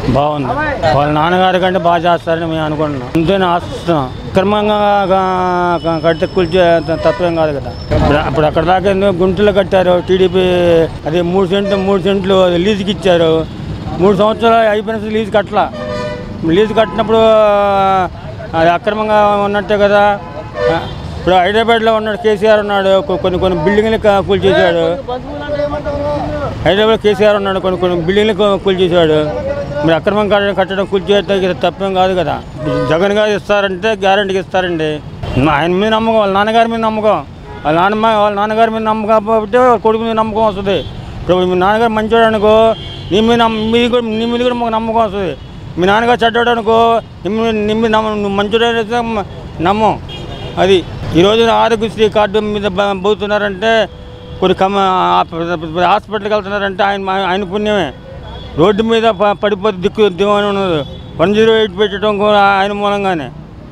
బాగుంది వాళ్ళ నాన్నగారి కంటే బాగా చేస్తారని మేము అనుకుంటున్నాం అంతేనే ఆశిస్తున్నాం క్రమంగా గా- గా- కడితే కూల్చే త- తప్పేం కాదు కదా ఇప్పుడు అప్పుడు అక్కడ దాకా ఎందుకు గుంటలు కట్టారు టీడీపీ అదే మూడు సెంట్లు మూడు సెంట్లు లీజుకి ఇచ్చారు మూడు సంవత్సరాలు అయిపోయిన లీజు కట్టలా లీజు కట్టినప్పుడు అది అక్రమంగా ఉన్నట్టే కదా ఇప్పుడు హైదరాబాద్లో ఉన్నాడు కేసీఆర్ ఉన్నాడు కొ- కొన్ని కొన్ని బిల్డింగ్లు క- కూల్చేశాడు హైదరాబాద్ కేసీఆర్ ఉన్నాడు కొన్ని కొన్ని బిల్డింగ్లు కూ- కూల్చేశాడు మీరు అక్రమం కట్టడం కట్టడం కూల్చేస్తే ఇది తప్పేం కాదు కదా జగన్ గారు ఇస్తారంటే గ్యారంటీకి ఇస్తారండి ఆయన మీద నమ్మకం వాళ్ళ నాన్నగారి మీద నమ్మకం వాళ్ళ నాన్నమ్మ వాళ్ళ నాన్నగారి మీద నమ్మకం కాబట్టి వాళ్ళ కొడుకు మీద నమ్మకం వస్తుంది ఇప్పుడు మీ నాన్నగారు మంచివాడు అనుకో నీ మీద నమ్మ- మీ కూడా నీ మీద కూడా మాకు నమ్మకం వస్తుంది మీ నాన్నగారు చెడ్డాడు అనుకో నీ మీద నీ మీద నమ్మ నువ్వు మంచివాడు అయితే నమ్మం అది ఈ రోజున ఆరోగ్యశ్రీ కార్డు మీద బ- పోతున్నారంటే కొన్ని కమ ఆ- హాస్పిటల్కి వెళ్తున్నారంటే ఆయన ఆయన పుణ్యమే రోడ్డు మీద ప- పడిపోతే దిక్కు దిమ్మని ఉన్నది వన్ జీరో ఎయిట్ పెట్టడం కూడా ఆయన మూలంగానే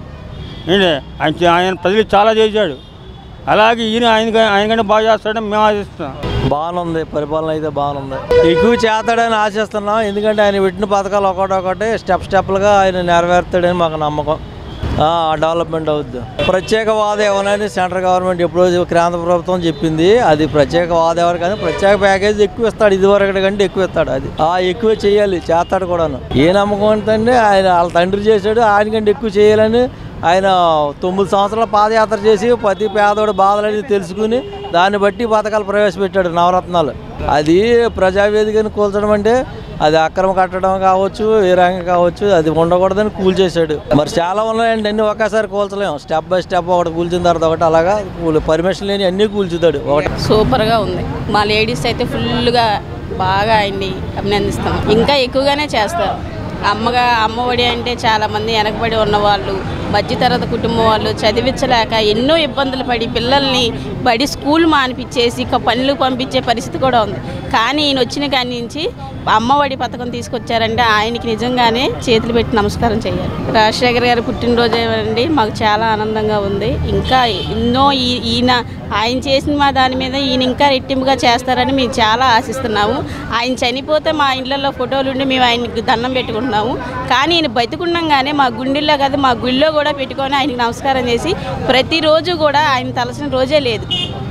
ఏంటి ఆయన చే- ఆయన ప్రజలు చాలా చేశాడు అలాగే ఈయన ఆయన ఆయన కంటే బాగా చేస్తాడని మేము ఆశిస్తున్నాం బాగానుంది పరిపాలన అయితే బాగానుంది ఎక్కువ చేస్తాడని ఆశిస్తున్నాం ఎందుకంటే ఆయన పెట్టిన పథకాలు ఒకటొకటి స్టెప్ స్టెప్లుగా ఆయన నెరవేరుతాడని మాకు నమ్మకం ఆ, డెవలప్మెంట్ అవుద్ది ప్రత్యేక వాద ఏమని సెంట్రల్ గవర్నమెంట్ ఎప్పుడో కేంద్ర ప్రభుత్వం చెప్పింది అది ప్రత్యేక వాద ఎవరు కానీ ప్రత్యేక ప్యాకేజ్ ఎక్కువ ఇస్తాడు ఇదివరకటి కంటే ఎక్కువ ఇస్తాడు అది ఆ ఎక్కువ చేయాలి చేస్తాడు కూడాను ఏ నమ్మకం అంటే ఆయన వాళ్ళ తండ్రి చేశాడు ఆయన కంటే ఎక్కువ చేయాలని ఆయన తొమ్మిది సంవత్సరాల పాదయాత్ర చేసి ప్రతి పేదోడు బాధలని తెలుసుకుని దాన్ని బట్టి పథకాలు ప్రవేశపెట్టాడు నవరత్నాలు అది ప్రజావేదికని కూల్చడం అంటే అది అక్రమ కట్టడం కావచ్చు ఏ రంగం కావచ్చు అది ఉండకూడదని కూల్చేశాడు మరి చాలా ఉన్నాయండి అన్ని ఒకేసారి కూల్చలేము స్టెప్ బై స్టెప్ ఒకటి కూల్చిన తర్వాత ఒకటి అలాగా కూలి పర్మిషన్ లేని అన్నీ కూల్చుతాడు ఒకటి సూపర్గా ఉంది మా లేడీస్ అయితే ఫుల్గా బాగా ఆయన్ని అభినందిస్తాం ఇంకా ఎక్కువగానే చేస్తారు అమ్మగా అమ్మఒడి అంటే చాలామంది వెనకబడి ఉన్నవాళ్ళు మధ్యతరగతి కుటుంబం వాళ్ళు చదివించలేక ఎన్నో ఇబ్బందులు పడి పిల్లల్ని బడి స్కూల్ మానిపించేసి ఇక పనులు పంపించే పరిస్థితి కూడా ఉంది కానీ ఈయన వచ్చిన కాడి నుంచి అమ్మఒడి పథకం తీసుకొచ్చారంటే ఆయనకి నిజంగానే చేతులు పెట్టి నమస్కారం చేయాలి రాజశేఖర్ గారి పుట్టినరోజు అండి మాకు చాలా ఆనందంగా ఉంది ఇంకా ఎన్నో ఈ- ఈయన ఆయన చేసిన మా దాని మీద ఈయన ఇంకా రెట్టింపుగా చేస్తారని మేము చాలా ఆశిస్తున్నాము ఆయన చనిపోతే మా ఇళ్ళల్లో ఫోటోలు ఉండి మేము ఆయనకి దండం పెట్టుకుంటున్నాము కానీ ఈయన బతికుండగానే మా గుండెల్లో కాదు మా గుళ్ళో కూడా పెట్టుకొని ఆయనకి నమస్కారం చేసి ప్రతిరోజు కూడా ఆయన తలసిన రోజే లేదు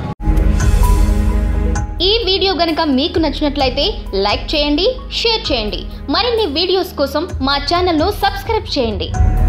ఈ వీడియో గనుక మీకు నచ్చినట్లయితే లైక్ చేయండి షేర్ చేయండి మరిన్ని వీడియోస్ కోసం మా ఛానల్ను సబ్స్క్రైబ్ చేయండి